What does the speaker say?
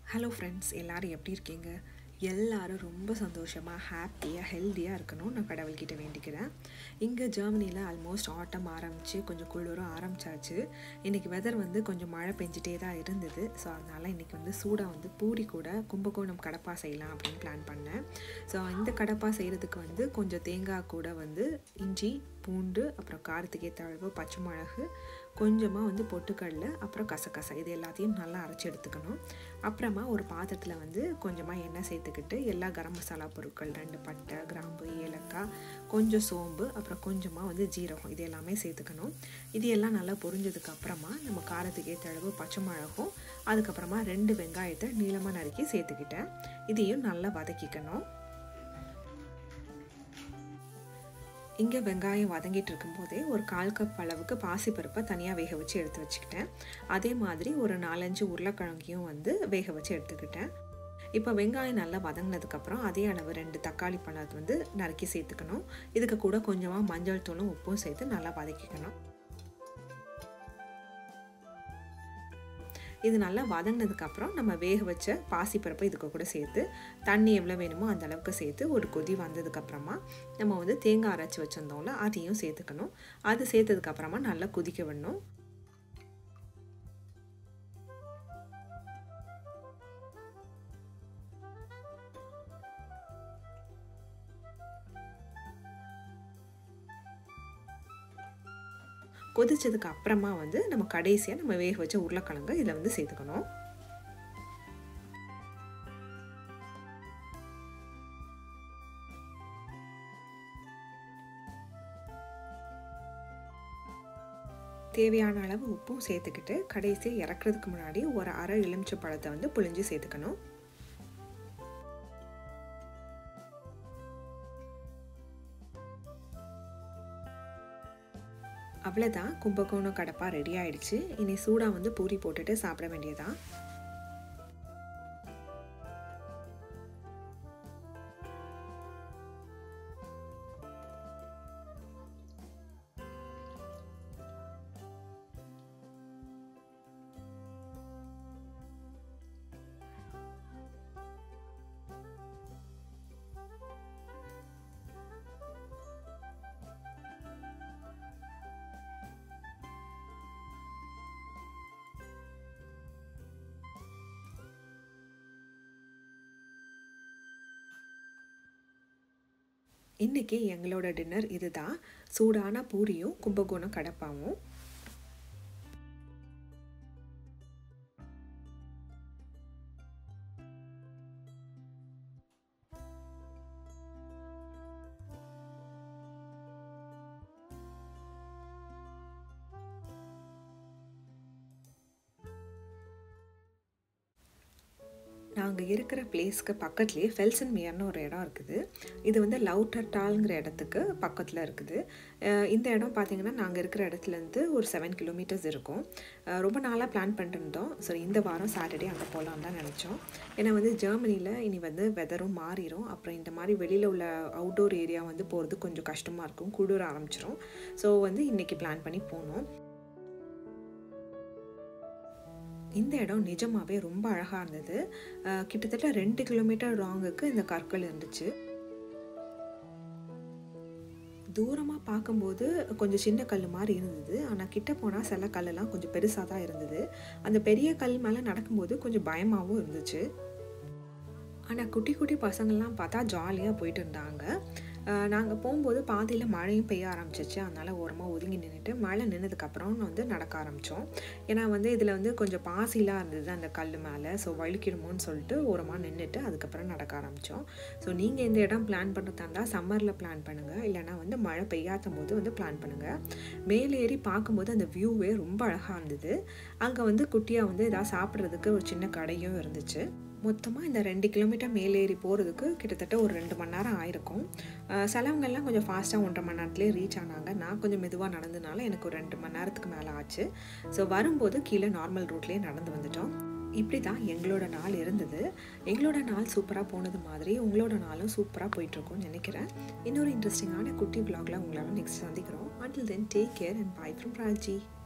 hello friends எல்லோரும் எப்படி இருக்கீங்க எல்லாரும் ரொம்ப சந்தோஷமாக ஹாப்பியாக ஹெல்த்தியாக இருக்கணும் நான் கடவுள்கிட்ட வேண்டிக்கிறேன் இங்கே ஜெர்மனியில் ஆல்மோஸ்ட் ஆட்டம் ஆரம்பித்து கொஞ்சம் குளிரும் ஆரம்பிச்சாச்சு இன்றைக்கி வெதர் வந்து கொஞ்சம் மழை பெஞ்சிட்டே தான் இருந்தது ஸோ அதனால் இன்றைக்கி வந்து சூடாக வந்து பூரி கூட கும்பகோணம் கடப்பா செய்யலாம் அப்படின்னு பிளான் பண்ணேன் ஸோ இந்த கடப்பா செய்கிறதுக்கு வந்து கொஞ்சம் தேங்காய் கூட வந்து இஞ்சி பூண்டு அப்புறம் காரத்துக்கு ஏற்ற அளவு பச்சை மிளகு கொஞ்சமாக வந்து பொட்டுக்கடலை அப்புறம் கசகசா இது எல்லாத்தையும் நல்லா அரைச்சி எடுத்துக்கணும் அப்புறமா ஒரு பாத்திரத்தில் வந்து கொஞ்சமாக எண்ணெய் சேர்த்துக்கிட்டு எல்லா கரம் மசாலா பொருட்கள் ரெண்டு பட்டை கிராம்பு ஏலக்காய் கொஞ்சம் சோம்பு அப்புறம் கொஞ்சமாக வந்து ஜீரகம் இது எல்லாமே சேர்த்துக்கணும் இது எல்லாம் நல்லா பொரிஞ்சதுக்கு அப்புறமா நம்ம காரத்துக்கு ஏற்ற அளவு பச்சை மிளகும் அதுக்கப்புறமா ரெண்டு வெங்காயத்தை நீளமாக நறுக்கி சேர்த்துக்கிட்டேன் இதையும் நல்லா வதக்கிக்கணும் இங்கே வெங்காயம் வதங்கிட்டு இருக்கும்போதே ஒரு கால் கப் அளவுக்கு பாசிப்பருப்பை தனியாக வேக வச்சு எடுத்து வச்சுக்கிட்டேன் அதே மாதிரி ஒரு நாலஞ்சு உருளைக்கிழங்கையும் வந்து வேக வச்சு எடுத்துக்கிட்டேன் இப்போ வெங்காயம் நல்லா வதங்கினதுக்கப்புறம் அதே அளவு ரெண்டு தக்காளி பழத்தை வந்து நறுக்கி சேர்த்துக்கணும் இதுக்கு கூட கொஞ்சமாக மஞ்சள் தூளும் உப்பும் சேர்த்து நல்லா வதக்கிக்கணும் இது நல்லா வதங்கினதுக்கப்புறம் நம்ம வேக வச்ச பாசிப்பருப்பை இதுக்கு கூட சேர்த்து தண்ணி எவ்வளோ வேணுமோ அந்த அளவுக்கு சேர்த்து ஒரு கொதி வந்ததுக்கப்புறமா நம்ம வந்து தேங்காய் அரைச்சி வச்சுருந்தோம்ல அதையும் சேர்த்துக்கணும் அது சேர்த்ததுக்கப்புறமா நல்லா கொதிக்க விடணும் கொதிச்சதுக்கு அப்புறமா வந்து நம்ம கடைசியாக நம்ம வேக வச்ச உருளைக்கிழங்கு இதில் வந்து சேர்த்துக்கணும் தேவையான அளவு உப்பும் சேர்த்துக்கிட்டு கடைசியாக இறக்குறதுக்கு முன்னாடி ஒரு அரை எலுமிச்சை பழத்தை வந்து புழிஞ்சு சேர்த்துக்கணும் அவ்வளோதான் கும்பகோணம் கடப்பா ரெடி ஆயிடுச்சு இனி சூடாக வந்து பூரி போட்டுட்டு சாப்பிட வேண்டியதான் இன்றைக்கி எங்களோட டின்னர் இதுதான் சூடான பூரியும் கும்பகோணம் கடப்பாவும் நாங்கள் இருக்கிற பிளேஸ்க்கு பக்கத்துலேயே ஃபெல்சன் மியர்னு ஒரு இடம் இருக்குது இது வந்து லவுட்டர்டால்ங்கிற இடத்துக்கு பக்கத்தில் இருக்குது இந்த இடம் பார்த்திங்கன்னா நாங்கள் இருக்கிற இடத்துலேருந்து ஒரு செவன் கிலோமீட்டர்ஸ் இருக்கும் ரொம்ப நாளாக பிளான் பண்ணிருந்தோம் ஸோ இந்த வாரம் சாட்டர்டே அங்கே போகலான்னு தான் நினச்சோம் ஏன்னா வந்து ஜெர்மனியில் இனி வந்து வெதரும் மாறிடும் அப்புறம் இந்த மாதிரி வெளியில் உள்ள அவுட்டோர் ஏரியா வந்து போகிறது கொஞ்சம் கஷ்டமாக இருக்கும் குளிர ஆரம்பிச்சிடும் ஸோ வந்து இன்றைக்கி பிளான் பண்ணி போனோம் இந்த இடம் நிஜமாகவே ரொம்ப அழகாக இருந்தது கிட்டத்தட்ட ரெண்டு கிலோமீட்டர் ராங்குக்கு இந்த கற்கள் இருந்துச்சு தூரமாக பார்க்கும்போது கொஞ்சம் சின்ன கல் மாதிரி இருந்தது ஆனால் கிட்ட போனால் சில கல்லெல்லாம் கொஞ்சம் பெருசாக தான் இருந்தது அந்த பெரிய கல் மேலே நடக்கும்போது கொஞ்சம் பயமாகவும் இருந்துச்சு ஆனால் குட்டி குட்டி பசங்கள்லாம் பார்த்தா ஜாலியாக போயிட்டு இருந்தாங்க நாங்கள் போகும்போது பாதியில் மழையும் பெய்ய ஆரம்பிச்சிச்சு அதனால் ஓரமாக ஒதுங்கி நின்றுட்டு மழை நின்னதுக்கப்புறம் வந்து நடக்க ஆரம்பித்தோம் ஏன்னா வந்து இதில் வந்து கொஞ்சம் பாசிலாம் இருந்தது அந்த கல் மேலே ஸோ வலிக்கிடுமோன்னு சொல்லிட்டு ஓரமாக நின்றுட்டு அதுக்கப்புறம் நடக்க ஆரம்பித்தோம் ஸோ நீங்கள் இந்த இடம் பிளான் பண்ணுறதா இருந்தால் சம்மரில் பிளான் பண்ணுங்கள் இல்லைனா வந்து மழை பெய்யாத போது வந்து பிளான் பண்ணுங்கள் மேலேறி பார்க்கும்போது அந்த வியூவே ரொம்ப அழகாக இருந்தது அங்கே வந்து குட்டியாக வந்து ஏதாவது சாப்பிட்றதுக்கு ஒரு சின்ன கடையும் இருந்துச்சு மொத்தமாக இந்த ரெண்டு கிலோமீட்டர் மேலேறி போகிறதுக்கு கிட்டத்தட்ட ஒரு ரெண்டு மணி நேரம் ஆயிருக்கும் சிலவங்கெல்லாம் கொஞ்சம் ஃபாஸ்ட்டாக ஒன்றரை மணி நேரத்துலேயே ரீச் ஆனாங்க நான் கொஞ்சம் மெதுவாக நடந்ததுனால எனக்கு ஒரு ரெண்டு மணி நேரத்துக்கு மேலே ஆச்சு ஸோ வரும்போது கீழே நார்மல் ரூட்லேயே நடந்து வந்துட்டோம் இப்படி தான் எங்களோட நாள் இருந்தது எங்களோட நாள் சூப்பராக போனது மாதிரி உங்களோட நாளும் சூப்பராக போயிட்டுருக்கும்னு நினைக்கிறேன் இன்னொரு இன்ட்ரெஸ்டிங்கான குட்டி விலாகில் உங்களால் நெக்ஸ்ட் சந்திக்கிறோம் until then take care and bye from Raji